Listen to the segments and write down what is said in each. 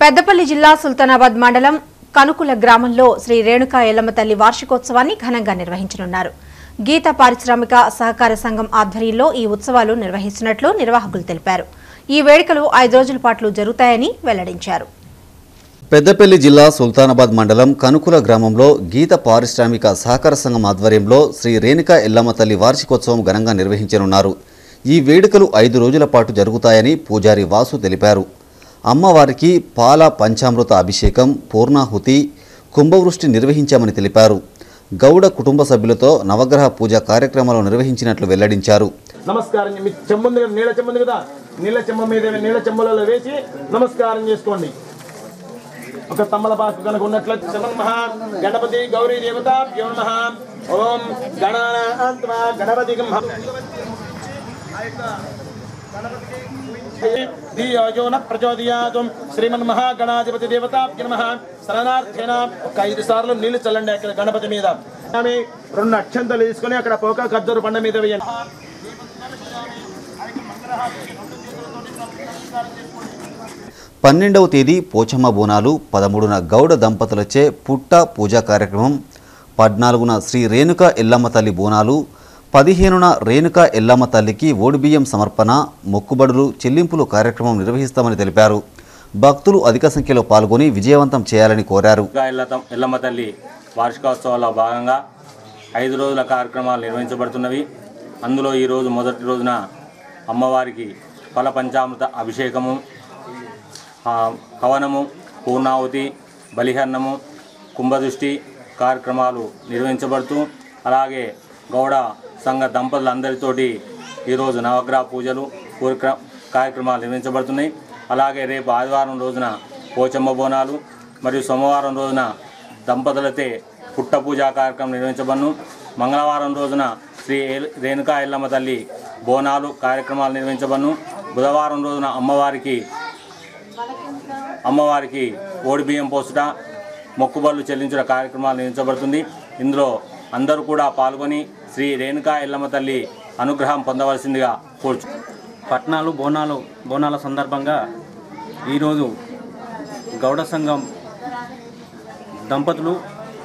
పెద్దపల్లి జిల్లా సుల్తానాబాద్ మండలం కనుకుల గ్రామంలో శ్రీ రేణుకా ఎల్లమ్మ తల్లి వార్షికోత్సవాన్ని ఘనంగా నిర్వహించనున్నారు గీత పారిశ్రామిక సహకార సంఘం ఆధ్వర్యంలో ఈ ఉత్సవాలు నిర్వహిస్తున్నట్లు నిర్వాహకులు తెలిపారు ఈ వేడుకలు ఐదు రోజుల పాటు జరుగుతాయని వెల్లడించారు పెద్దపల్లి జిల్లా సుల్తానాబాద్ మండలం కనుకుల గ్రామంలో గీత పారిశ్రామిక సహకార సంఘం ఆధ్వర్యంలో శ్రీ రేణుకా ఎల్లమ్మ తల్లి వార్షికోత్సవం ఘనంగా నిర్వహించనున్నారు ఈ వేడుకలు ఐదు రోజుల పాటు జరుగుతాయని పూజారి వాసు తెలిపారు అమ్మవారికి పాల పంచామృత అభిషేకం పూర్ణాహుతి కుంభవృష్టి నిర్వహించామని తెలిపారు గౌడ కుటుంబ సభ్యులతో నవగ్రహ పూజ కార్యక్రమాలు నిర్వహించినట్లు వెల్లడించారు నమస్కారం చే- మీ చెంబుంది కదా నీళ్ళ చెంబుంది కదా నీళ్ళ చెంబ మీద నీళ్ళ చెంబులలో వేసి నమస్కారం చేసుకోండి ఒక తమ్మలపాకు కనుక ఉన్నట్లయితే శమన్మహ గణపతి గౌరీ దేవత నమః ఓం గణానాత్మ గణపతి ధియోన ప్రచోదయాతం శ్రీమన్మహాగణాధిపతి దేవతాభ్య నమః శరణార్థేన ఒక ఐదు సార్లు నీళ్లు చల్లండి అక్కడ గణపతి మీద ఆమె రెండు అక్షంతలు తీసుకొని అక్కడ పోక ఖర్జూర పండ మీద వేయండి పన్నెండవ తేదీ పోచమ్మ బోనాలు పదమూడున గౌడ దంపతులచే పుట్ట పూజా కార్యక్రమం పద్నాలుగున శ్రీ రేణుక ఎల్లమ్మ తల్లి బోనాలు పదిహేనున రేణుక ఎల్లమ్మ తల్లికి ఓడిబియ్యం సమర్పణ మొక్కుబడులు చెల్లింపులు కార్యక్రమం నిర్వహిస్తామని తెలిపారు భక్తులు అధిక సంఖ్యలో పాల్గొని విజయవంతం చేయాలని కోరారు దుర్గా ఎల్లతం ఎల్లమ్మ తల్లి వార్షికోత్సవాల్లో భాగంగా ఐదు రోజుల కార్యక్రమాలు నిర్వహించబడుతున్నవి అందులో ఈరోజు మొదటి రోజున అమ్మవారికి ఫల పంచామృత అభిషేకము ఆ, హవనము పూర్ణావతి బలిహరణము కుంభదృష్టి కార్యక్రమాలు నిర్వహించబడుతూ అలాగే గౌడ సంఘ దంపతులందరితోటి ఈరోజు నవగ్రహ పూజలు పూర్క కార్యక్రమాలు నిర్వహించబడుతున్నాయి అలాగే రేపు ఆదివారం రోజున పోచమ్మ బోనాలు మరియు సోమవారం రోజున దంపతులతే పుట్ట పూజా కార్యక్రమం నిర్వహించబడును మంగళవారం రోజున శ్రీ ఏల్- రేణుకా ఎల్లమ్మ తల్లి బోనాలు కార్యక్రమాలు నిర్వహించబడును బుధవారం రోజున అమ్మవారికి అమ్మవారికి ఓడి బియ్యం పోసుట మొక్కుబళ్ళు చెల్లించిన కార్యక్రమాలు నిర్వహించబడుతుంది ఇందులో అందరూ కూడా పాల్గొని శ్రీ రేణుకా ఎల్లమ్మ తల్లి అనుగ్రహం పొందవలసిందిగా కోరుచు పట్నాలు బోనాలు బోనాల సందర్భంగా ఈరోజు గౌడ సంఘం దంపతులు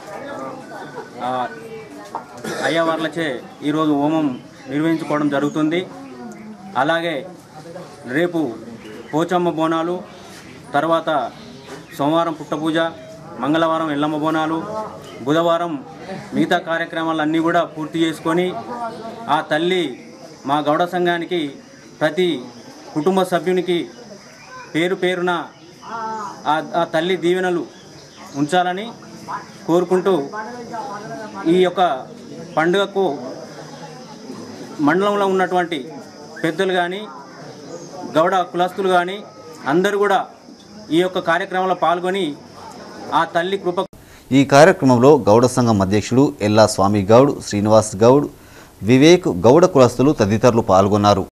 ఆ, అయ్యవార్లచే ఈరోజు హోమం నిర్వహించుకోవడం జరుగుతుంది అలాగే రేపు పోచమ్మ బోనాలు తర్వాత సోమవారం పుట్టపూజ మంగళవారం ఎల్లమ్మ బోనాలు బుధవారం మిగతా కార్యక్రమాలన్నీ కూడా పూర్తి చేసుకొని ఆ తల్లి మా గౌడ సంఘానికి ప్రతి కుటుంబ సభ్యునికి పేరు పేరున ఆ ఆ తల్లి దీవెనలు ఉంచాలని కోరుకుంటూ ఈ యొక్క పండుగకు మండలంలో ఉన్నటువంటి పెద్దలు కానీ గౌడ కులస్తులు కానీ అందరూ కూడా ఈ యొక్క కార్యక్రమంలో పాల్గొని ఆ తల్లి కృప ఈ కార్యక్రమంలో గౌడ సంఘం అధ్యక్షుడు ఎల్లా స్వామి గౌడ్ శ్రీనివాస్ గౌడ్ వివేక్ గౌడ కులస్తులు తదితరులు పాల్గొన్నారు